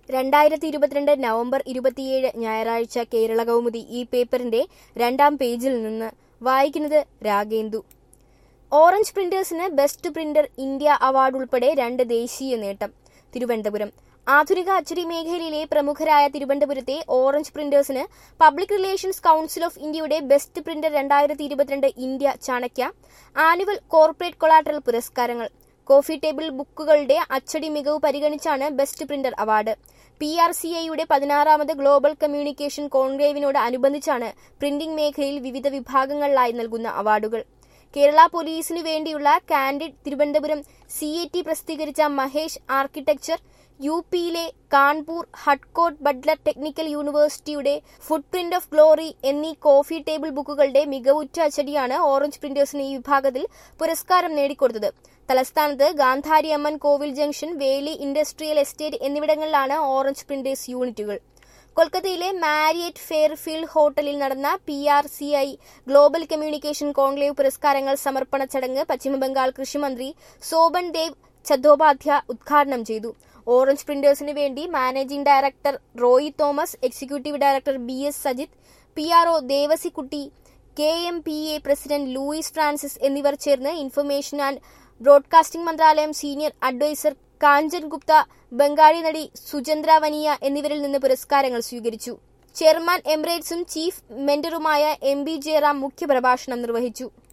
രണ്ടായിരത്തി ഇരുപത്തിരണ്ട് നവംബർ ഇരുപത്തിയേഴ് ഞായറാഴ്ച കേരള കൗമുദി ഈ പേപ്പറിന്റെ രണ്ടാം പേജിൽ നിന്ന് വായിക്കുന്നത് രാഗേന്ദു ഓറഞ്ച് പ്രിന്റേഴ്സിന് ബെസ്റ്റ് പ്രിന്റർ ഇന്ത്യ അവാർഡ് ഉൾപ്പെടെ രണ്ട് ദേശീയ നേട്ടം തിരുവനന്തപുരം ആധുനിക അച്ചടി മേഖലയിലെ പ്രമുഖരായ തിരുവനന്തപുരത്തെ ഓറഞ്ച് പ്രിന്റേഴ്സിന് പബ്ലിക് റിലേഷൻസ് കൗൺസിൽ ഓഫ് ഇന്ത്യയുടെ ബെസ്റ്റ് പ്രിന്റർ രണ്ടായിരത്തി ഇരുപത്തിരണ്ട് India Chanakya annual corporate collateral പുരസ്കാരങ്ങൾ കോഫി ടേബിൾ ബുക്കുകളുടെ അച്ചടി മികവ് പരിഗണിച്ചാണ് best printer award P R C ഐയുടെ പതിനാറാമത് ഗ്ലോബൽ കമ്മ്യൂണിക്കേഷൻ കോൺക്ലേവിനോട് അനുബന്ധിച്ചാണ് പ്രിന്റിംഗ് മേഖലയിൽ വിവിധ വിഭാഗങ്ങളിലായി നൽകുന്ന അവാർഡുകൾ കേരള പോലീസിനു വേണ്ടിയുള്ള candid Thiruvananthapuram C A T പ്രസിദ്ധീകരിച്ച മഹേഷ് ആർക്കിടെക്ചർ യു പിയിലെ കാൺപൂർ ഹഡ്കോട്ട് ബട്ട്ലർ ടെക്നിക്കൽ യൂണിവേഴ്സിറ്റിയുടെ ഫുട് പ്രിന്റ് ഓഫ് ഗ്ലോറി എന്നീ കോഫി ടേബിൾ ബുക്കുകളുടെ മികവുറ്റ അച്ചടിയാണ് ഓറഞ്ച് പ്രിന്റേഴ്സിന് ഈ വിഭാഗത്തിൽ പുരസ്കാരം നേടിക്കൊടുത്തത് തലസ്ഥാനത്ത് Gandhari Amman Kovil junction Veli industrial estate എന്നിവിടങ്ങളിലാണ് ഓറഞ്ച് പ്രിന്റേഴ്സ് യൂണിറ്റുകൾ കൊൽക്കത്തയിലെ മാരിയറ്റ് ഫെയർഫീൽഡ് ഹോട്ടലിൽ നടന്ന P R C I global communication conclave പുരസ്കാരങ്ങൾ സമർപ്പണ ചടങ്ങ് പശ്ചിമബംഗാൾ കൃഷിമന്ത്രി സോബൻ ദേവ് ചത്തോപാധ്യ ഉദ്ഘാടനം ചെയ്തു ഓറഞ്ച് പ്രിന്റേഴ്സിന് വേണ്ടി managing director Roy Thomas executive director B S Sajith P R O Devasikutty K M P A president Louis Francis എന്നിവർ ചേർന്ന് ഇൻഫർമേഷൻ ആൻഡ് ബ്രോഡ്കാസ്റ്റിംഗ് മന്ത്രാലയം സീനിയർ അഡ്വൈസർ കാഞ്ചൻ ഗുപ്ത ബംഗാളി നടി സുചന്ദ്ര വനിയ എന്നിവരിൽ നിന്ന് പുരസ്കാരങ്ങൾ സ്വീകരിച്ചു ചെയർമാൻ എമിറേറ്റ്സും ചീഫ് മെന്ററുമായ എം ബി ജയറാം മുഖ്യപ്രഭാഷണം നിർവഹിച്ചു